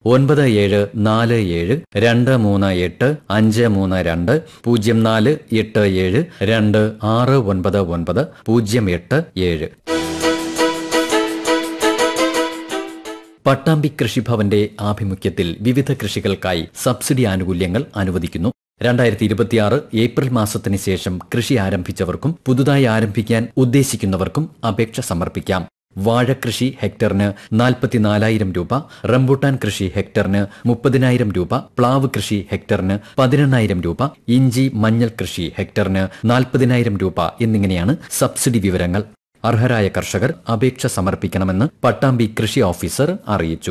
ഒൻപത് ഏഴ് നാല് ഏഴ് രണ്ട് മൂന്ന് എട്ട് അഞ്ച് മൂന്ന് രണ്ട് പൂജ്യം നാല് എട്ട് ഏഴ് രണ്ട് ആറ് ഒൻപത് ഒൻപത് പൂജ്യം എട്ട് ഏഴ് പട്ടാമ്പി കൃഷിഭവന്റെ ആഭിമുഖ്യത്തിൽ വിവിധ കൃഷികൾക്കായി സബ്സിഡി ആനുകൂല്യങ്ങൾ അനുവദിക്കുന്നു രണ്ടായിരത്തി ഇരുപത്തിയാറ് ഏപ്രിൽ മാസത്തിന് ശേഷം കൃഷി ആരംഭിച്ചവർക്കും പുതുതായി ആരംഭിക്കാൻ ഉദ്ദേശിക്കുന്നവർക്കും അപേക്ഷ സമർപ്പിക്കാം വാഴകൃഷി ഹെക്ടറിന് നാൽപ്പത്തിനാലായിരം രൂപ റംബൂട്ടാൻ കൃഷി ഹെക്ടറിന് മുപ്പതിനായിരം രൂപ പ്ലാവ് കൃഷി ഹെക്ടറിന് പതിനെണ്ണായിരം രൂപ ഇഞ്ചി മഞ്ഞൾ കൃഷി ഹെക്ടറിന് നാൽപ്പതിനായിരം രൂപ എന്നിങ്ങനെയാണ് സബ്സിഡി വിവരങ്ങൾ അർഹരായ കർഷകർ അപേക്ഷ സമർപ്പിക്കണമെന്ന് പട്ടാമ്പി കൃഷി ഓഫീസർ അറിയിച്ചു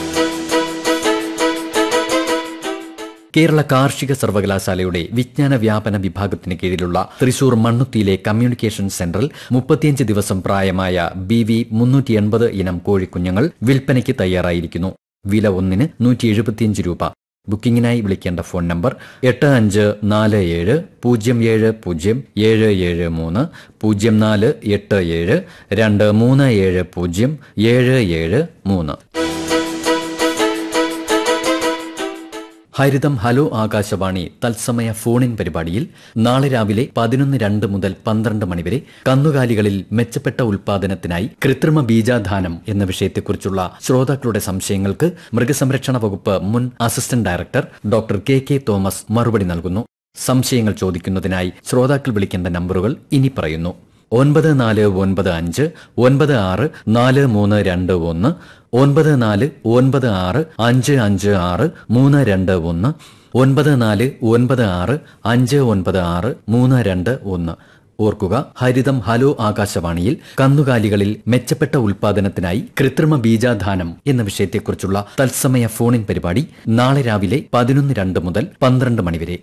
കേരള കാർഷിക സർവകലാശാലയുടെ വിജ്ഞാന വ്യാപന വിഭാഗത്തിന് കീഴിലുള്ള തൃശൂർ മണ്ണുത്തിയിലെ കമ്മ്യൂണിക്കേഷൻ സെന്ററിൽ മുപ്പത്തിയഞ്ച് ദിവസം പ്രായമായ ബി വി മുന്നൂറ്റി എൺപത് ഇനം കോഴിക്കുഞ്ഞുങ്ങൾ വിൽപ്പനയ്ക്ക് തയ്യാറായിരിക്കുന്നു വില ഒന്നിന് നൂറ്റി എഴുപത്തിയഞ്ച് രൂപ ബുക്കിംഗിനായി വിളിക്കേണ്ട ഫോൺ നമ്പർ എട്ട് അഞ്ച് നാല് ഏഴ് പൂജ്യം ഏഴ് പൂജ്യം ഏഴ് ഏഴ് മൂന്ന് പൂജ്യം നാല് എട്ട് ഏഴ് രണ്ട് മൂന്ന് ഏഴ് പൂജ്യം ഏഴ് ഏഴ് മൂന്ന് ഹരിതം ഹലോ ആകാശവാണി തത്സമയ ഫോണിൻ പരിപാടിയിൽ നാളെ രാവിലെ പതിനൊന്ന് രണ്ട് മുതൽ പന്ത്രണ്ട് മണിവരെ കന്നുകാലികളിൽ മെച്ചപ്പെട്ട ഉൽപാദനത്തിനായി കൃത്രിമ ബീജാധാനം എന്ന വിഷയത്തെക്കുറിച്ചുള്ള ശ്രോതാക്കളുടെ സംശയങ്ങൾക്ക് മൃഗസംരക്ഷണ വകുപ്പ് മുൻ assistant director doctor K K Thomas മറുപടി നൽകുന്നു സംശയങ്ങൾ ചോദിക്കുന്നതിനായി ശ്രോതാക്കൾ വിളിക്കേണ്ട നമ്പറുകൾ ഇനി പറയുന്നു ഒൻപത് നാല് ഒൻപത് അഞ്ച് ഒൻപത് ആറ് നാല് മൂന്ന് രണ്ട് ഒന്ന് ഒൻപത് നാല് ഒൻപത് ആറ് അഞ്ച് അഞ്ച് ആറ് മൂന്ന് രണ്ട് ഒന്ന് ഒൻപത് നാല് ഒൻപത് ആറ് അഞ്ച് ഒൻപത് ആറ് മൂന്ന് രണ്ട് ഒന്ന് ഓർക്കുക ഹരിതം ഹലോ ആകാശവാണിയിൽ കന്നുകാലികളിൽ മെച്ചപ്പെട്ട ഉൽപാദനത്തിനായി കൃത്രിമ ബീജാധാനം എന്ന വിഷയത്തെക്കുറിച്ചുള്ള തത്സമയ ഫോണിൻ പരിപാടി നാളെ രാവിലെ പതിനൊന്ന് രണ്ട് മുതൽ പന്ത്രണ്ട് മണിവരെ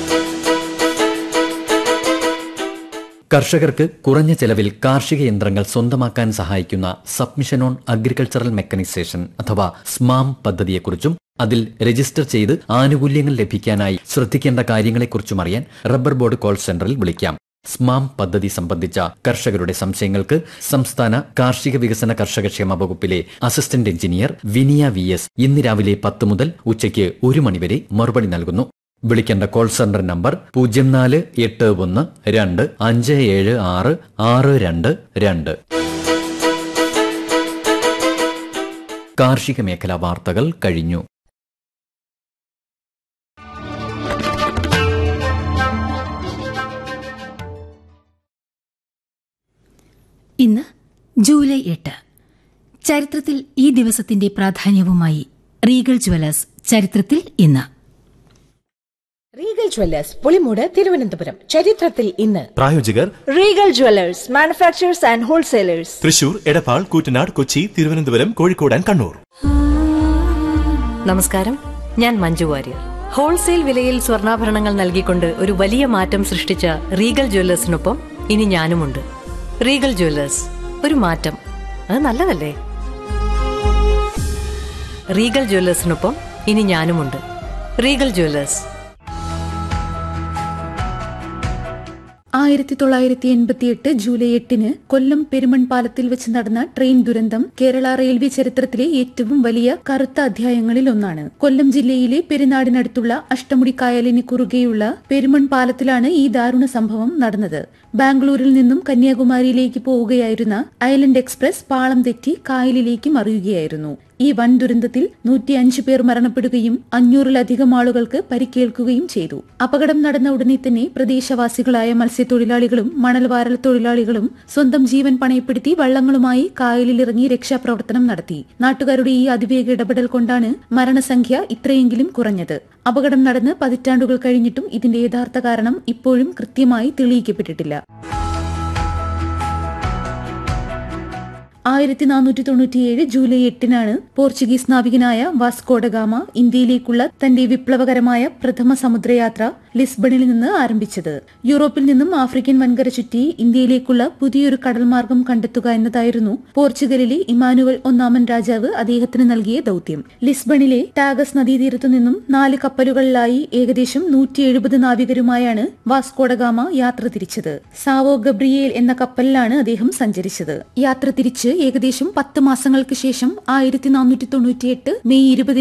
കർഷകർക്ക് കുറഞ്ഞ ചെലവിൽ കാർഷിക യന്ത്രങ്ങൾ സ്വന്തമാക്കാൻ സഹായിക്കുന്ന സബ്മിഷൻ ഓൺ അഗ്രികൾച്ചറൽ മെക്കനൈസേഷൻ അഥവാ സ്മാം പദ്ധതിയെക്കുറിച്ചും അതിൽ രജിസ്റ്റർ ചെയ്ത് ആനുകൂല്യങ്ങൾ ലഭിക്കാനായി ശ്രദ്ധിക്കേണ്ട കാര്യങ്ങളെക്കുറിച്ചും അറിയാൻ റബ്ബർ ബോർഡ് കോൾ സെന്ററിൽ വിളിക്കാം സ്മാം പദ്ധതി സംബന്ധിച്ച കർഷകരുടെ സംശയങ്ങൾക്ക് സംസ്ഥാന കാർഷിക വികസന കർഷകക്ഷേമ വകുപ്പിലെ assistant engineer Viniya V S ഇന്ന് രാവിലെ പത്ത് മുതൽ ഉച്ചയ്ക്ക് ഒരു മണിവരെ മറുപടി നൽകുന്നു വിളിക്കേണ്ട കോൾ സെന്റർ നമ്പർ പൂജ്യം നാല് എട്ട് ഒന്ന് രണ്ട് അഞ്ച് ഏഴ് ആറ് ആറ് രണ്ട് രണ്ട് കാർഷിക മേഖലാ വാർത്തകൾ കഴിഞ്ഞു ഇന്ന് ജൂലൈ എട്ട് ചരിത്രത്തിൽ ഈ ദിവസത്തിന്റെ പ്രാധാന്യവുമായി റീഗൽ ജ്വല്ലേഴ്സ് ചരിത്രത്തിൽ ഇന്ന് റീഗൽ ജ്വല്ലേഴ്സ് പുളിമൂട് തിരുവനന്തപുരം ചരിത്രത്തിൽ ഇന്ന് പ്രായോജകർ Regal jewellers manufacturers and wholesalers Thrissur Edappal Koottanad Kochi Thiruvananthapuram Kozhikode and Kannur നമസ്കാരം ഞാൻ മഞ്ജു വാര്യർ ഹോൾസെയിൽ വിലയിൽ സ്വർണ്ണാഭരണങ്ങൾ നൽകിക്കൊണ്ട് ഒരു വലിയ മാറ്റം സൃഷ്ടിച്ച റീഗൽ ജ്വല്ലേഴ്സിനൊപ്പം ഇനി ഞാനുമുണ്ട് റീഗൽ ജ്വല്ലേഴ്സ് ഒരു മാറ്റം അത് നല്ലതല്ലേ റീഗൽ ജ്വല്ലേഴ്സിനൊപ്പം ഇനി ഞാനുമുണ്ട് റീഗൽ ജ്വല്ലേഴ്സ് ആയിരത്തി തൊള്ളായിരത്തി എൺപത്തിയെട്ട് ജൂലൈ എട്ടിന് കൊല്ലം പെരുമൺ പാലത്തിൽ വെച്ച് നടന്ന ട്രെയിൻ ദുരന്തം കേരള റെയിൽവേ ചരിത്രത്തിലെ ഏറ്റവും വലിയ കറുത്ത അധ്യായങ്ങളിൽ ഒന്നാണ് കൊല്ലം ജില്ലയിലെ പെരുന്നാടിനടുത്തുള്ള അഷ്ടമുടി കായലിന് കുറുകെയുള്ള പെരുമൺ പാലത്തിലാണ് ഈ ദാരുണ സംഭവം നടന്നത് ബാംഗ്ലൂരിൽ നിന്നും കന്യാകുമാരിയിലേക്ക് പോവുകയായിരുന്ന ഐലൻഡ് എക്സ്പ്രസ് പാളം തെറ്റി കായലിലേക്ക് മറിയുകയായിരുന്നു ഈ വൻ ദുരന്തത്തിൽ നൂറ്റിയഞ്ച് പേർ മരണപ്പെടുകയും അഞ്ഞൂറിലധികം ആളുകൾക്ക് പരിക്കേൽക്കുകയും ചെയ്തു അപകടം നടന്ന ഉടനെ തന്നെ പ്രദേശവാസികളായ മത്സ്യത്തൊഴിലാളികളും മണൽവാരൽ തൊഴിലാളികളും സ്വന്തം ജീവൻ പണയപ്പെടുത്തി വള്ളങ്ങളുമായി കായലിലിറങ്ങി രക്ഷാപ്രവർത്തനം നടത്തി നാട്ടുകാരുടെ ഈ അതിവേഗ ഇടപെടൽ കൊണ്ടാണ് മരണസംഖ്യ ഇത്രയെങ്കിലും കുറഞ്ഞത് അപകടം നടന്ന് പതിറ്റാണ്ടുകൾ കഴിഞ്ഞിട്ടും ഇതിന്റെ യഥാർത്ഥ കാരണം ഇപ്പോഴും കൃത്യമായി തെളിയിക്കപ്പെട്ടിട്ടില്ല ആയിരത്തി നാനൂറ്റി തൊണ്ണൂറ്റിയേഴ് ജൂലൈ എട്ടിനാണ് പോർച്ചുഗീസ് നാവികനായ വാസ്കോഡഗാമ ഇന്ത്യയിലേക്കുള്ള തന്റെ വിപ്ലവകരമായ പ്രഥമ സമുദ്രയാത്ര ലിസ്ബണിൽ നിന്ന് ആരംഭിച്ചത് യൂറോപ്പിൽ നിന്നും ആഫ്രിക്കൻ വൻകര ചുറ്റി ഇന്ത്യയിലേക്കുള്ള പുതിയൊരു കടൽമാർഗം കണ്ടെത്തുക എന്നതായിരുന്നു പോർച്ചുഗലിലെ ഇമാനുവൽ ഒന്നാമൻ രാജാവ് അദ്ദേഹത്തിന് നൽകിയ ദൌത്യം ലിസ്ബണിലെ ടാഗസ് നദീതീരത്തു നിന്നും നാല് കപ്പലുകളിലായി ഏകദേശം നൂറ്റി എഴുപത് നാവികരുമായാണ് വാസ്കോഡഗാമ യാത്ര തിരിച്ചത് സാവോ ഗബ്രിയേൽ എന്ന കപ്പലിലാണ് അദ്ദേഹം സഞ്ചരിച്ചത് യാത്ര തിരിച്ച് ഏകദേശം പത്ത് മാസങ്ങൾക്ക് ശേഷം ആയിരത്തി നാനൂറ്റി തൊണ്ണൂറ്റിയെട്ട് മെയ് ഇരുപതിന്